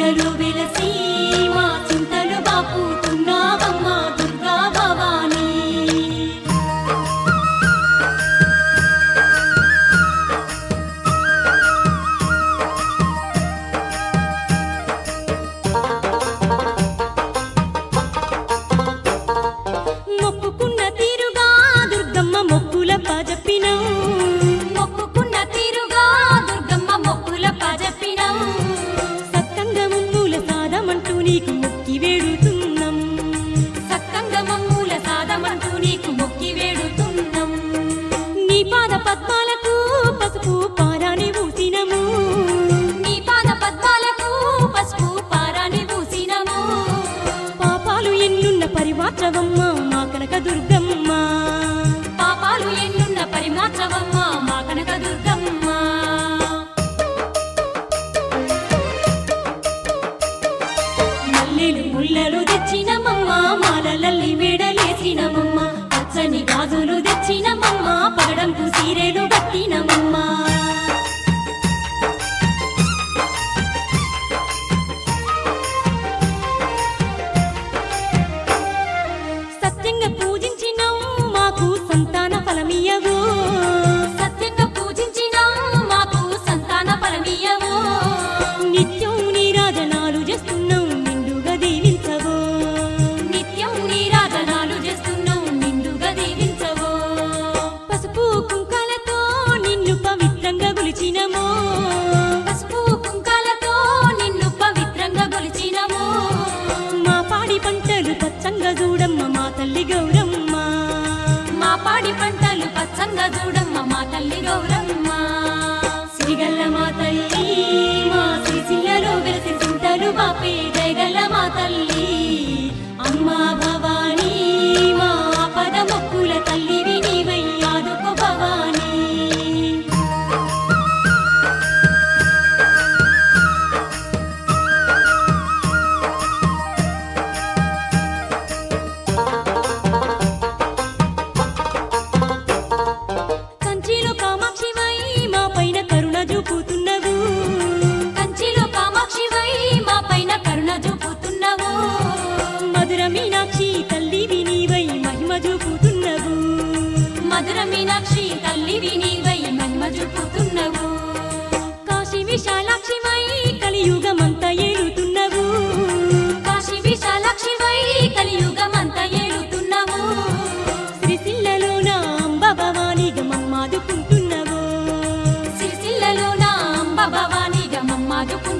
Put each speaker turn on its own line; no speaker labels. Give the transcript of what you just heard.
సిరిసిల్లలో వెలసి మా చింతలు బాపుతున్నావమ్మ దుర్గా భవానీ మొక్కుకున్న తీరుగా దుర్గమ్మ మొక్కుల పజప్పినం మొక్కుకున్న తీరుగా దుర్గమ్మ మొక్కుల పజప్పినం సత్తంగా ముమ్ముల సాదమంటూ నీకు మొక్కి వేడుతున్నాం సత్తంగా మమ్ముల సాదమంటూ నీకు మొక్కి వేడుతున్నాం నీ పాద పద్మాలకు పసుపు పారాని ఊసినము నీ పాద పద్మాలకు పసుపు పారాని ఊసినము పాపాలు ఎన్నున్న పరిమాత్రవమ్మ మా కనక దుర్గమ్మ పాపాలు ఎన్నున్న పరిమాత్రవమ్మ మా కనక దుర్గమ్మ మల్లెలు ముళ్ళలు తెచ్చినమమ్మ మాలలల్లి మేడలేసినమమ్మ పచ్చని గాజులు తెచ్చినమమ్మ పగడంపు సీరెలు కట్టినమమ్మ సత్యంగా పూజించినావు మాకు సంతాన ఫలమియవు సత్యంగా పూజించినావు మాకు సంతాన ఫలమియవు నిత్యం నీరాజనాలు చేస్తున్నావు నిండుగా దీవించవు నిత్యం నీరాజనాలు చేస్తున్నావు నిండుగా దీవించవు పసుపు కుంకాలతో నిన్ను పవిత్రంగా గులిచినము పసుపు కుంకాలతో నిన్ను పవిత్రంగా గొలిచినము మా పాడి పంటలు పచ్చంగా చూడమ్మ మా తల్లి గౌరమ్మ మా పాడి పంటలు పచ్చంగా చూడమ్మ మా తల్లి గౌరమ్మ సిరిగల్ల మా తల్లి మా సిరిసిల్లలో వెలిసి చింతలు బాపే దయగల్ల మా తల్లి అమ్మా భవానీ మా పద మొక్కుల తల్లివి నీవై ఆదుకో భవానీ కంచిలో కామాక్షివై మా పైన కరుణ చూపుతున్నవు కంచిలో కామాక్షివై మా పైన కరుణ చూపుతున్నవు మధుర మీనాక్షి తల్లి వినివై మహిమ చూపుతున్నవు మధుర మీనాక్షి తల్లి వినివై మహిమ చూపుతున్నవు కాశీ విశాలాక్షివై కలియుగమంతా ఏలుతున్నవు కాశీ విశాలాక్షివై కలియుగమంతా ఏలుతున్నవు సిరిసిల్లలో నా అంబ భవానీగా మమ్మాదుకుంటున్నవు సిరిసిల్లలో నా అంబ భవానీగా మమ్మాదుకుంటున్నవు